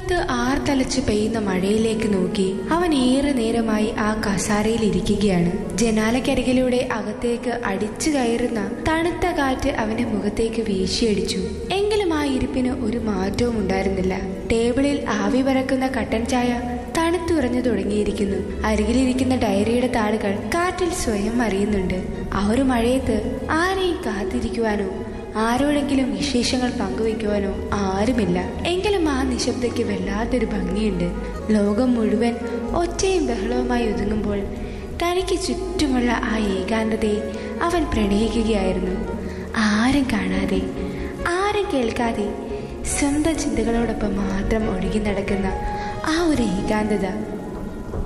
പുറത്ത് ആർത്തലച്ച് പെയ്യുന്ന മഴയിലേക്ക് നോക്കി അവൻ ഏറെ നേരമായി ആ കസാരയിൽ ഇരിക്കുകയാണ് ജനാലക്കരികിലൂടെ അകത്തേക്ക് അടിച്ചു കയറുന്ന തണുത്ത കാറ്റ് അവന്റെ മുഖത്തേക്ക് വീശിയടിച്ചു എങ്കിലും ആ ഇരിപ്പിന് ഒരു മാറ്റവും ഉണ്ടായിരുന്നില്ല ടേബിളിൽ ആവി പറക്കുന്ന കട്ടൻ ചായ തണുത്തുറഞ്ഞു തുടങ്ങിയിരിക്കുന്നു അരികിലിരിക്കുന്ന ഡയറിയുടെ താളുകൾ കാറ്റിൽ സ്വയം അറിയുന്നുണ്ട് ആ ഒരു മഴയത്ത് ആരെയും കാത്തിരിക്കുവാനോ ആരോടെങ്കിലും വിശേഷങ്ങൾ പങ്കുവയ്ക്കുവാനോ ആരുമില്ല എങ്കിലും ആ നിശബ്ദയ്ക്ക് വല്ലാത്തൊരു ഭംഗിയുണ്ട് ലോകം മുഴുവൻ ഒറ്റയും ബഹളവുമായി ഒതുങ്ങുമ്പോൾ തനിക്ക് ചുറ്റുമുള്ള ആ ഏകാന്തതയെ അവൻ പ്രണയിക്കുകയായിരുന്നു ആരും കാണാതെ ആരും കേൾക്കാതെ സ്വന്തം ചിന്തകളോടൊപ്പം മാത്രം ഒഴുകി നടക്കുന്ന ആ ഒരു ഏകാന്തത